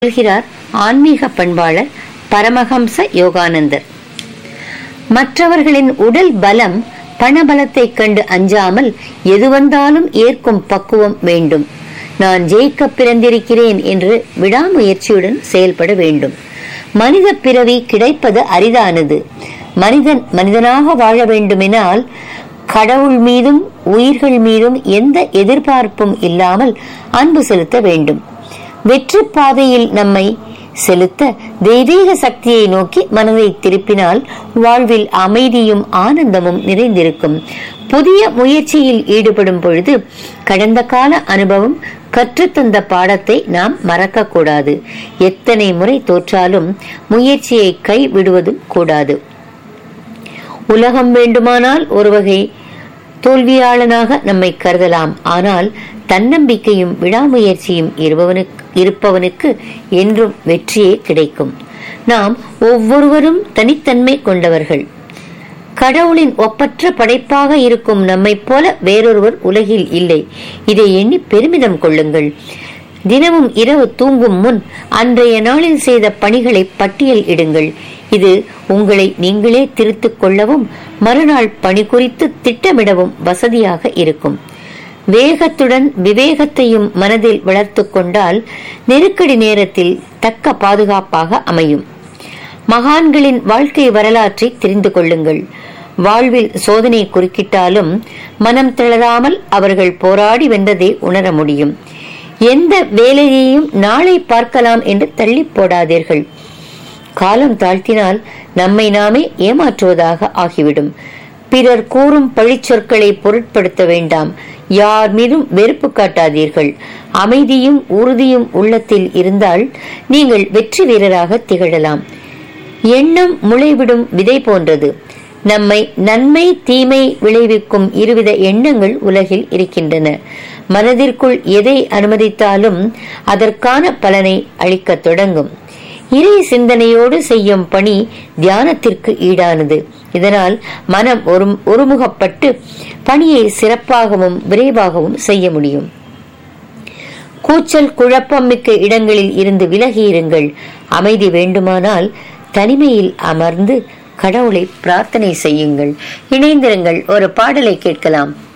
சொல்கிறார் ஆன்மீக பண்பாளர் பரமஹம்ச யோகானந்தர் மற்றவர்களின் உடல் பலம் பணபலத்தைக் கண்டு அஞ்சாமல் எது வந்தாலும் ஏற்கும் பக்குவம் வேண்டும் நான் ஜெயிக்க பிறந்திருக்கிறேன் என்று விடாமுயற்சியுடன் செயல்பட வேண்டும் மனித பிறவி கிடைப்பது அரிதானது மனிதன் மனிதனாக வாழ வேண்டுமெனால் கடவுள் மீதும் உயிர்கள் மீதும் எந்த எதிர்பார்ப்பும் இல்லாமல் அன்பு செலுத்த வேண்டும் வெற்றி பாதையில் நம்மை செலுத்த தெய்வீக சக்தியை நோக்கி மனதை திருப்பினால் வாழ்வில் அமைதியும் ஆனந்தமும் நிறைந்திருக்கும் புதிய முயற்சியில் ஈடுபடும் பொழுது கடந்த கால அனுபவம் கற்றுத்தந்த பாடத்தை நாம் மறக்கக்கூடாது எத்தனை முறை தோற்றாலும் முயற்சியை கைவிடுவதும் கூடாது உலகம் வேண்டுமானால் ஒரு வகை தோல்வியாளனாக நம்மை கருதலாம் ஆனால் தன்னம்பிக்கையும் விடாமுயற்சியும் இருப்பவனுக்கு இருப்பவனுக்கு என்றும் வெற்றியே கிடைக்கும் நாம் ஒவ்வொருவரும் தனித்தன்மை கொண்டவர்கள் கடவுளின் ஒப்பற்ற படைப்பாக இருக்கும் நம்மைப் போல வேறொருவர் உலகில் இல்லை இதை எண்ணி பெருமிதம் கொள்ளுங்கள் தினமும் இரவு தூங்கும் முன் அன்றைய நாளில் செய்த பணிகளை பட்டியல் இடுங்கள் இது உங்களை நீங்களே திருத்திக் கொள்ளவும் மறுநாள் பணி குறித்து திட்டமிடவும் வசதியாக இருக்கும் வேகத்துடன் விவேகத்தையும் மனதில் வளர்த்து கொண்டால் நெருக்கடி நேரத்தில் தக்க பாதுகாப்பாக அமையும் மகான்களின் வாழ்க்கை வரலாற்றை தெரிந்து கொள்ளுங்கள் வாழ்வில் சோதனை குறுக்கிட்டாலும் மனம் தளராமல் அவர்கள் போராடி வென்றதை உணர முடியும் எந்த வேலையையும் நாளை பார்க்கலாம் என்று தள்ளி போடாதீர்கள் காலம் தாழ்த்தினால் நம்மை நாமே ஏமாற்றுவதாக ஆகிவிடும் பிறர் கூறும் பழிச்சொற்களை பொருட்படுத்த வேண்டாம் யார் மீதும் வெறுப்பு காட்டாதீர்கள் அமைதியும் உறுதியும் உள்ளத்தில் இருந்தால் நீங்கள் வெற்றி வீரராக திகழலாம் எண்ணம் முளைவிடும் விதை போன்றது நம்மை நன்மை தீமை விளைவிக்கும் இருவித எண்ணங்கள் உலகில் இருக்கின்றன மனதிற்குள் எதை அனுமதித்தாலும் அதற்கான பலனை அளிக்கத் தொடங்கும் இறை சிந்தனையோடு செய்யும் பணி தியானத்திற்கு ஈடானது இதனால் மனம் ஒரு ஒருமுகப்பட்டு பணியை சிறப்பாகவும் விரைவாகவும் செய்ய முடியும் கூச்சல் குழப்பம் மிக்க இடங்களில் இருந்து விலகியிருங்கள் அமைதி வேண்டுமானால் தனிமையில் அமர்ந்து கடவுளை பிரார்த்தனை செய்யுங்கள் இணைந்திருங்கள் ஒரு பாடலை கேட்கலாம்